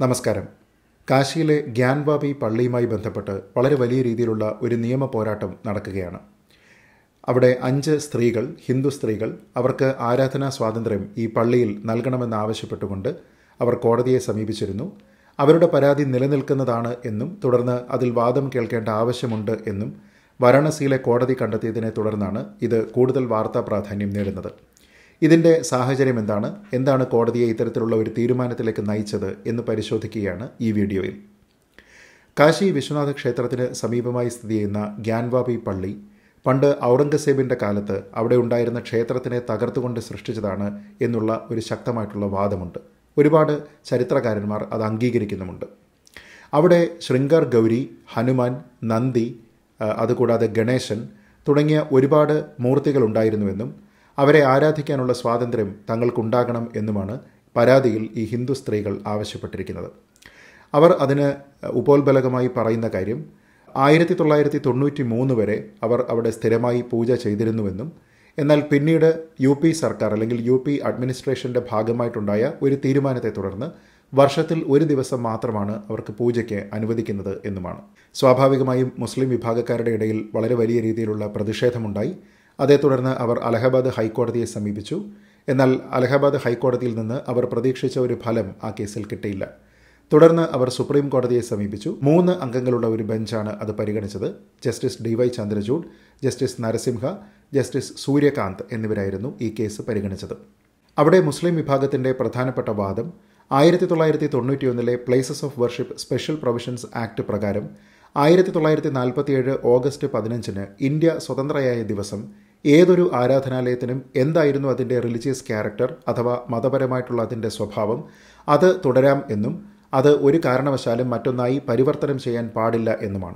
നമസ്കാരം കാശിയിലെ ഗ്യാൻവാബി പള്ളിയുമായി ബന്ധപ്പെട്ട് വളരെ വലിയ രീതിയിലുള്ള ഒരു നിയമ പോരാട്ടം നടക്കുകയാണ് അവിടെ അഞ്ച് സ്ത്രീകൾ ഹിന്ദു സ്ത്രീകൾ അവർക്ക് ആരാധനാ സ്വാതന്ത്ര്യം ഈ പള്ളിയിൽ നൽകണമെന്നാവശ്യപ്പെട്ടുകൊണ്ട് അവർ കോടതിയെ സമീപിച്ചിരുന്നു അവരുടെ പരാതി നിലനിൽക്കുന്നതാണ് എന്നും തുടർന്ന് അതിൽ വാദം കേൾക്കേണ്ട ആവശ്യമുണ്ട് എന്നും വാരാണസിയിലെ കോടതി കണ്ടെത്തിയതിനെ തുടർന്നാണ് ഇത് കൂടുതൽ വാർത്താ പ്രാധാന്യം നേടുന്നത് ഇതിൻ്റെ സാഹചര്യം എന്താണ് എന്താണ് കോടതിയെ ഇത്തരത്തിലുള്ള ഒരു തീരുമാനത്തിലേക്ക് നയിച്ചത് എന്ന് പരിശോധിക്കുകയാണ് ഈ വീഡിയോയിൽ കാശി വിശ്വനാഥ ക്ഷേത്രത്തിന് സമീപമായി സ്ഥിതി ചെയ്യുന്ന ഗ്യാൻവാബി പള്ളി പണ്ട് ഔറംഗസേബിൻ്റെ കാലത്ത് അവിടെ ഉണ്ടായിരുന്ന ക്ഷേത്രത്തിനെ തകർത്തുകൊണ്ട് സൃഷ്ടിച്ചതാണ് എന്നുള്ള ഒരു ശക്തമായിട്ടുള്ള വാദമുണ്ട് ഒരുപാട് ചരിത്രകാരന്മാർ അത് അംഗീകരിക്കുന്നുമുണ്ട് അവിടെ ശൃംഗാർ ഗൗരി ഹനുമാൻ നന്ദി അതുകൂടാതെ ഗണേശൻ തുടങ്ങിയ ഒരുപാട് മൂർത്തികൾ ഉണ്ടായിരുന്നുവെന്നും അവരെ ആരാധിക്കാനുള്ള സ്വാതന്ത്ര്യം തങ്ങൾക്കുണ്ടാകണം എന്നുമാണ് പരാതിയിൽ ഈ ഹിന്ദു സ്ത്രീകൾ ആവശ്യപ്പെട്ടിരിക്കുന്നത് അവർ അതിന് ഉപോത്ബലകമായി പറയുന്ന കാര്യം ആയിരത്തി തൊള്ളായിരത്തി തൊണ്ണൂറ്റി മൂന്ന് വരെ അവർ അവിടെ സ്ഥിരമായി പൂജ ചെയ്തിരുന്നുവെന്നും എന്നാൽ പിന്നീട് യു പി സർക്കാർ അല്ലെങ്കിൽ യു പി അഡ്മിനിസ്ട്രേഷന്റെ ഭാഗമായിട്ടുണ്ടായ ഒരു തീരുമാനത്തെ തുടർന്ന് വർഷത്തിൽ ഒരു ദിവസം മാത്രമാണ് അവർക്ക് പൂജയ്ക്ക് അനുവദിക്കുന്നത് എന്നുമാണ് സ്വാഭാവികമായും മുസ്ലിം വിഭാഗക്കാരുടെ ഇടയിൽ വളരെ വലിയ രീതിയിലുള്ള പ്രതിഷേധമുണ്ടായി അതേ തുടർന്ന് അവർ അലഹബാദ് ഹൈക്കോടതിയെ സമീപിച്ചു എന്നാൽ അലഹബാദ് ഹൈക്കോടതിയിൽ നിന്ന് അവർ പ്രതീക്ഷിച്ച ഒരു ഫലം ആ കേസിൽ കിട്ടിയില്ല തുടർന്ന് അവർ സുപ്രീം കോടതിയെ സമീപിച്ചു മൂന്ന് അംഗങ്ങളുള്ള ഒരു ബെഞ്ചാണ് അത് പരിഗണിച്ചത് justice D Y Chandrachud justice Narasimha justice Suryakant എന്നിവരായിരുന്നു ഈ കേസ് പരിഗണിച്ചത് അവിടെ മുസ്ലിം വിഭാഗത്തിന്റെ പ്രധാനപ്പെട്ട വാദം ആയിരത്തി തൊള്ളായിരത്തി തൊണ്ണൂറ്റിയൊന്നിലെ places of worship special provisions act പ്രകാരം ആയിരത്തി തൊള്ളായിരത്തി നാൽപ്പത്തിയേഴ് ഓഗസ്റ്റ് പതിനഞ്ചിന് ഇന്ത്യ സ്വതന്ത്രയായ ദിവസം ഏതൊരു ആരാധനാലയത്തിനും എന്തായിരുന്നു അതിൻ്റെ റിലീജിയസ് ക്യാരക്ടർ അഥവാ മതപരമായിട്ടുള്ള അതിൻ്റെ സ്വഭാവം അത് തുടരാം എന്നും അത് ഒരു കാരണവശാലും മറ്റൊന്നായി പരിവർത്തനം ചെയ്യാൻ പാടില്ല എന്നുമാണ്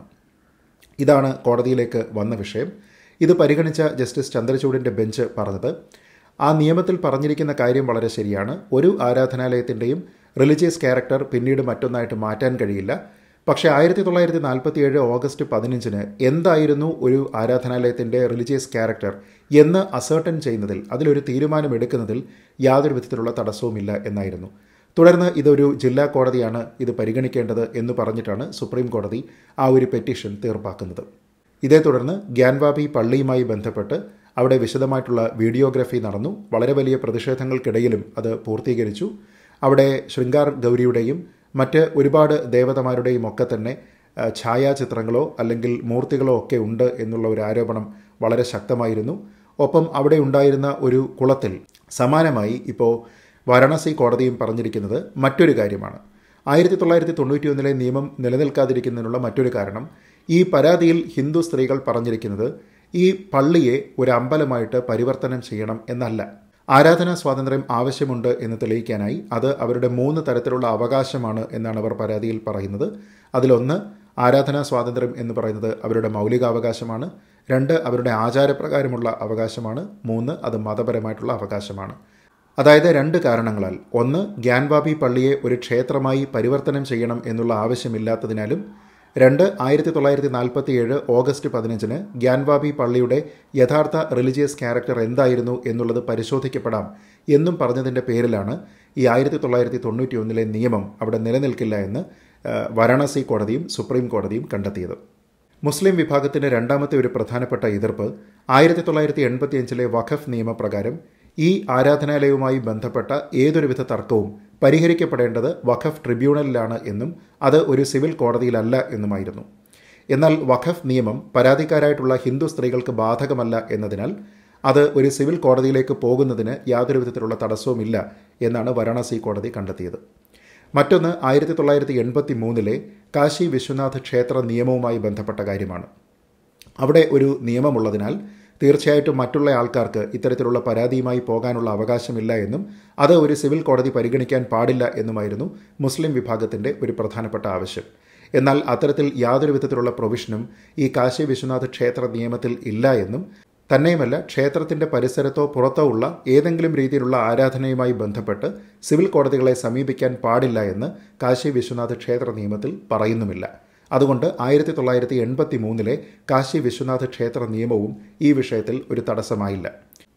ഇതാണ് കോടതിയിലേക്ക് വന്ന വിഷയം ഇത് പരിഗണിച്ച ജസ്റ്റിസ് ചന്ദ്രചൂഡിൻ്റെ ബെഞ്ച് പറഞ്ഞത് ആ നിയമത്തിൽ പറഞ്ഞിരിക്കുന്ന കാര്യം വളരെ ശരിയാണ് ഒരു ആരാധനാലയത്തിൻ്റെയും റിലീജിയസ് ക്യാരക്ടർ പിന്നീട് മറ്റൊന്നായിട്ട് മാറ്റാൻ കഴിയില്ല പക്ഷേ ആയിരത്തി തൊള്ളായിരത്തി നാൽപ്പത്തിയേഴ് ഓഗസ്റ്റ് പതിനഞ്ചിന് എന്തായിരുന്നു ഒരു ആരാധനാലയത്തിൻ്റെ റിലീജിയസ് ക്യാരക്ടർ എന്ന് അസേർട്ടൻ ചെയ്യുന്നതിൽ അതിലൊരു തീരുമാനം എടുക്കുന്നതിൽ യാതൊരു വിധത്തിലുള്ള തടസ്സവുമില്ല എന്നായിരുന്നു തുടർന്ന് ഇതൊരു ജില്ലാ കോടതിയാണ് ഇത് പരിഗണിക്കേണ്ടത് എന്ന് പറഞ്ഞിട്ടാണ് സുപ്രീം കോടതി ആ ഒരു പെറ്റീഷൻ തീർപ്പാക്കുന്നത് ഇതേ തുടർന്ന് ഗ്യാൻവാബി പള്ളിയുമായി ബന്ധപ്പെട്ട് അവിടെ വിശദമായിട്ടുള്ള വീഡിയോഗ്രഫി നടന്നു വളരെ വലിയ പ്രതിഷേധങ്ങൾക്കിടയിലും അത് പൂർത്തീകരിച്ചു അവിടെ ശൃംഗാർ ഗൗരിയുടെയും മറ്റ് ഒരുപാട് ദേവതമാരുടെയും ഒക്കെ തന്നെ ഛായാചിത്രങ്ങളോ അല്ലെങ്കിൽ മൂർത്തികളോ ഒക്കെ ഉണ്ട് എന്നുള്ള ഒരു ആരോപണം വളരെ ശക്തമായിരുന്നു ഒപ്പം അവിടെ ഉണ്ടായിരുന്ന ഒരു കുളത്തിൽ സമാനമായി ഇപ്പോൾ വാരണാസി കോടതിയും പറഞ്ഞിരിക്കുന്നത് മറ്റൊരു കാര്യമാണ് ആയിരത്തി തൊള്ളായിരത്തി തൊണ്ണൂറ്റിയൊന്നിലെ നിയമം നിലനിൽക്കാതിരിക്കുന്നതിനുള്ള മറ്റൊരു കാരണം ഈ പരാതിയിൽ ഹിന്ദു സ്ത്രീകൾ പറഞ്ഞിരിക്കുന്നത് ഈ പള്ളിയെ ഒരു അമ്പലമായിട്ട് പരിവർത്തനം ചെയ്യണം എന്നല്ല ആരാധനാ സ്വാതന്ത്ര്യം ആവശ്യമുണ്ട് എന്ന് തെളിയിക്കാനായി അത് അവരുടെ മൂന്ന് തരത്തിലുള്ള അവകാശമാണ് എന്നാണ് അവർ പരാതിയിൽ പറയുന്നത് അതിലൊന്ന് ആരാധനാ സ്വാതന്ത്ര്യം എന്ന് പറയുന്നത് അവരുടെ മൗലികാവകാശമാണ് രണ്ട് അവരുടെ ആചാരപ്രകാരമുള്ള അവകാശമാണ് മൂന്ന് അത് മതപരമായിട്ടുള്ള അവകാശമാണ് അതായത് രണ്ട് കാരണങ്ങളാൽ ഒന്ന് ഗ്യാൻവാബി പള്ളിയെ ഒരു ക്ഷേത്രമായി പരിവർത്തനം ചെയ്യണം എന്നുള്ള ആവശ്യമില്ലാത്തതിനാലും രണ്ട് ആയിരത്തി തൊള്ളായിരത്തി നാൽപ്പത്തി ഏഴ് ഓഗസ്റ്റ് പതിനഞ്ചിന് ഗ്യാൻവാബി പള്ളിയുടെ യഥാർത്ഥ റിലീജിയസ് ക്യാരക്ടർ എന്തായിരുന്നു എന്നുള്ളത് പരിശോധിക്കപ്പെടാം എന്നും പറഞ്ഞതിൻ്റെ പേരിലാണ് ഈ ആയിരത്തി തൊള്ളായിരത്തി തൊണ്ണൂറ്റി ഒന്നിലെ നിയമം അവിടെ നിലനിൽക്കില്ല എന്ന് വാരാണസി കോടതിയും സുപ്രീം കോടതിയും കണ്ടെത്തിയത് മുസ്ലിം വിഭാഗത്തിന്റെ രണ്ടാമത്തെ ഒരു പ്രധാനപ്പെട്ട എതിർപ്പ് ആയിരത്തി തൊള്ളായിരത്തി എൺപത്തിയഞ്ചിലെ വഖഫ് നിയമപ്രകാരം ഈ ആരാധനാലയവുമായി ബന്ധപ്പെട്ട ഏതൊരുവിധ തർക്കവും പരിഹരിക്കപ്പെടേണ്ടത് വഖഫ് ട്രിബ്യൂണലിലാണ് എന്നും അത് ഒരു സിവിൽ കോടതിയിലല്ല എന്നുമായിരുന്നു എന്നാൽ വഖഫ് നിയമം പരാതിക്കാരായിട്ടുള്ള ഹിന്ദു സ്ത്രീകൾക്ക് ബാധകമല്ല എന്നതിനാൽ അത് ഒരു സിവിൽ കോടതിയിലേക്ക് പോകുന്നതിന് യാതൊരു വിധത്തിലുള്ള തടസ്സവുമില്ല എന്നാണ് വാരാണസി കോടതി കണ്ടെത്തിയത് മറ്റൊന്ന് ആയിരത്തി തൊള്ളായിരത്തി എൺപത്തി മൂന്നിലെ കാശി വിശ്വനാഥ് ക്ഷേത്ര നിയമവുമായി ബന്ധപ്പെട്ട കാര്യമാണ് അവിടെ ഒരു നിയമമുള്ളതിനാൽ തീർച്ചയായിട്ടും മറ്റുള്ള ആൾക്കാർക്ക് ഇത്തരത്തിലുള്ള പരാതിയുമായി പോകാനുള്ള അവകാശമില്ല എന്നും അത് ഒരു സിവിൽ കോടതി പരിഗണിക്കാൻ പാടില്ല എന്നുമായിരുന്നു മുസ്ലിം വിഭാഗത്തിന്റെ ഒരു പ്രധാനപ്പെട്ട ആവശ്യം എന്നാൽ അത്തരത്തിൽ യാതൊരു വിധത്തിലുള്ള പ്രൊവിഷനും ഈ കാശി വിശ്വനാഥ് ക്ഷേത്ര നിയമത്തിൽ ഇല്ല എന്നും തന്നെയുമല്ല ക്ഷേത്രത്തിന്റെ പരിസരത്തോ പുറത്തോ ഉള്ള ഏതെങ്കിലും രീതിയിലുള്ള ആരാധനയുമായി ബന്ധപ്പെട്ട് സിവിൽ കോടതികളെ സമീപിക്കാൻ പാടില്ല എന്ന് കാശി വിശ്വനാഥ് ക്ഷേത്ര നിയമത്തിൽ പറയുന്നുമില്ല അതുകൊണ്ട് ആയിരത്തി തൊള്ളായിരത്തി എൺപത്തി മൂന്നിലെ കാശി വിശ്വനാഥ് ക്ഷേത്ര നിയമവും ഈ വിഷയത്തിൽ ഒരു തടസ്സമായില്ല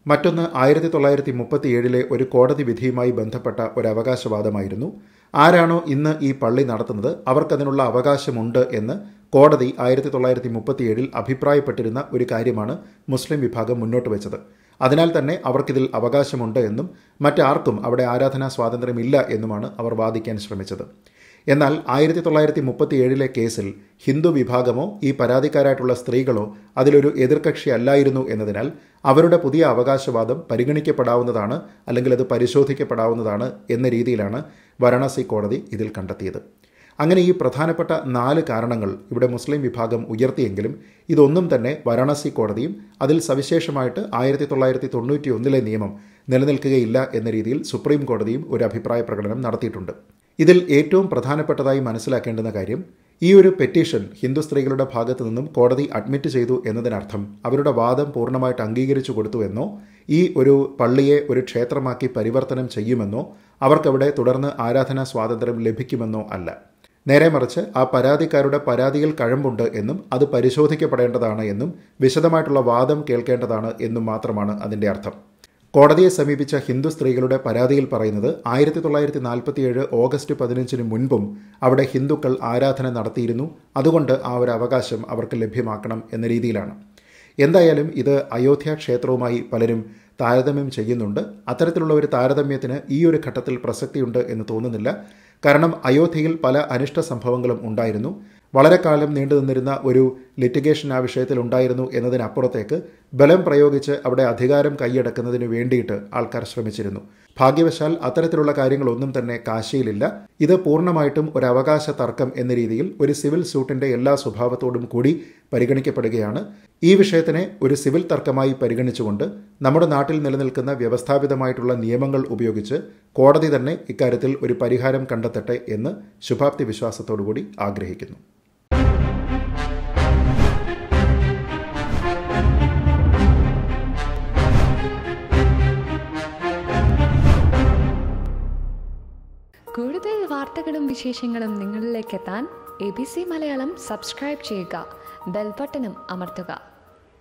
മറ്റൊന്ന് ആയിരത്തി തൊള്ളായിരത്തി മുപ്പത്തിയേഴിലെ ഒരു കോടതി വിധിയുമായി ബന്ധപ്പെട്ട ഒരു അവകാശവാദമായിരുന്നു ആരാണോ ഇന്ന് ഈ പള്ളി നടത്തുന്നത് അവർക്കതിനുള്ള അവകാശമുണ്ട് എന്ന് കോടതി ആയിരത്തി തൊള്ളായിരത്തി മുപ്പത്തിയേഴിൽ അഭിപ്രായപ്പെട്ടിരുന്ന ഒരു കാര്യമാണ് മുസ്ലിം വിഭാഗം മുന്നോട്ട് വെച്ചത് അതിനാൽ തന്നെ അവർക്കിതിൽ അവകാശമുണ്ട് എന്നും മറ്റാർക്കും അവിടെ ആരാധനാ സ്വാതന്ത്ര്യമില്ല എന്നുമാണ് അവർ വാദിക്കാൻ ശ്രമിച്ചത് എന്നാൽ ആയിരത്തി തൊള്ളായിരത്തി മുപ്പത്തി ഏഴിലെ കേസിൽ ഹിന്ദു വിഭാഗമോ ഈ പരാതിക്കാരായിട്ടുള്ള സ്ത്രീകളോ അതിലൊരു എതിർകക്ഷി അല്ലായിരുന്നു എന്നതിനാൽ അവരുടെ പുതിയ അവകാശവാദം പരിഗണിക്കപ്പെടാവുന്നതാണ് അല്ലെങ്കിൽ അത് പരിശോധിക്കപ്പെടാവുന്നതാണ് എന്ന രീതിയിലാണ് വാരണാസി കോടതി ഇതിൽ കണ്ടെത്തിയത് അങ്ങനെ ഈ പ്രധാനപ്പെട്ട നാല് കാരണങ്ങൾ ഇവിടെ മുസ്ലിം വിഭാഗം ഉയർത്തിയെങ്കിലും ഇതൊന്നും തന്നെ വാരണാസി കോടതിയും അതിൽ സവിശേഷമായിട്ട് ആയിരത്തി തൊള്ളായിരത്തി തൊണ്ണൂറ്റി ഒന്നിലെ നിയമം നിലനിൽക്കുകയില്ല എന്ന രീതിയിൽ സുപ്രീം കോടതിയും ഒരു അഭിപ്രായ പ്രകടനം നടത്തിയിട്ടുണ്ട് ഇതിൽ ഏറ്റവും പ്രധാനപ്പെട്ടതായി മനസ്സിലാക്കേണ്ടുന്ന കാര്യം ഈ ഒരു പെറ്റീഷൻ ഹിന്ദു സ്ത്രീകളുടെ ഭാഗത്തു നിന്നും കോടതി അഡ്മിറ്റ് ചെയ്തു എന്നതിനർത്ഥം അവരുടെ വാദം പൂർണ്ണമായിട്ട് അംഗീകരിച്ചു കൊടുത്തു എന്നോ ഈ ഒരു പള്ളിയെ ഒരു ക്ഷേത്രമാക്കി പരിവർത്തനം ചെയ്യുമെന്നോ അവർക്കവിടെ തുടർന്ന് ആരാധനാ സ്വാതന്ത്ര്യം ലഭിക്കുമെന്നോ അല്ല നേരെ മറിച്ച് ആ പരാതിക്കാരുടെ പരാതിയിൽ കഴമ്പുണ്ട് എന്നും അത് പരിശോധിക്കപ്പെടേണ്ടതാണ് എന്നും വിശദമായിട്ടുള്ള വാദം കേൾക്കേണ്ടതാണ് എന്നും മാത്രമാണ് അതിൻ്റെ അർത്ഥം കോടതിയെ സമീപിച്ച ഹിന്ദു സ്ത്രീകളുടെ പരാതിയിൽ പറയുന്നത് ആയിരത്തി തൊള്ളായിരത്തി നാൽപ്പത്തിയേഴ് ഓഗസ്റ്റ് പതിനഞ്ചിന് മുൻപും അവിടെ ഹിന്ദുക്കൾ ആരാധന നടത്തിയിരുന്നു അതുകൊണ്ട് ആ ഒരു അവകാശം അവർക്ക് ലഭ്യമാക്കണം എന്ന രീതിയിലാണ് എന്തായാലും ഇത് അയോധ്യ ക്ഷേത്രവുമായി പലരും താരതമ്യം ചെയ്യുന്നുണ്ട് അത്തരത്തിലുള്ള ഒരു താരതമ്യത്തിന് ഈ ഒരു ഘട്ടത്തിൽ പ്രസക്തിയുണ്ട് എന്ന് തോന്നുന്നില്ല കാരണം അയോധ്യയിൽ പല അനിഷ്ട സംഭവങ്ങളും ഉണ്ടായിരുന്നു വളരെ കാലം നീണ്ടു നിന്നിരുന്ന ഒരു ലിറ്റിഗേഷൻ ആ വിഷയത്തിൽ ഉണ്ടായിരുന്നു എന്നതിനപ്പുറത്തേക്ക് ബലം പ്രയോഗിച്ച് അവിടെ അധികാരം കൈയടക്കുന്നതിന് വേണ്ടിയിട്ട് ആൾക്കാർ ശ്രമിച്ചിരുന്നു ഭാഗ്യവശാൽ അത്തരത്തിലുള്ള കാര്യങ്ങളൊന്നും തന്നെ കാശിയിലില്ല ഇത് പൂർണ്ണമായിട്ടും ഒരു അവകാശ തർക്കം എന്ന രീതിയിൽ ഒരു സിവിൽ സൂട്ടിന്റെ എല്ലാ സ്വഭാവത്തോടും കൂടി പരിഗണിക്കപ്പെടുകയാണ് ഈ വിഷയത്തിനെ ഒരു സിവിൽ തർക്കമായി പരിഗണിച്ചുകൊണ്ട് നമ്മുടെ നാട്ടിൽ നിലനിൽക്കുന്ന വ്യവസ്ഥാപിതമായിട്ടുള്ള നിയമങ്ങൾ ഉപയോഗിച്ച് കോടതി തന്നെ ഇക്കാര്യത്തിൽ ഒരു പരിഹാരം കണ്ടെത്തട്ടെ എന്ന് ശുഭാപ്തി വിശ്വാസത്തോടുകൂടി ആഗ്രഹിക്കുന്നു കൂടുതൽ വാർത്തകളും വിശേഷങ്ങളും നിങ്ങളിലേക്ക് എത്താൻ A B C Malayalam subscribe ചെയ്യുക ബെൽബട്ടനും അമർത്തുക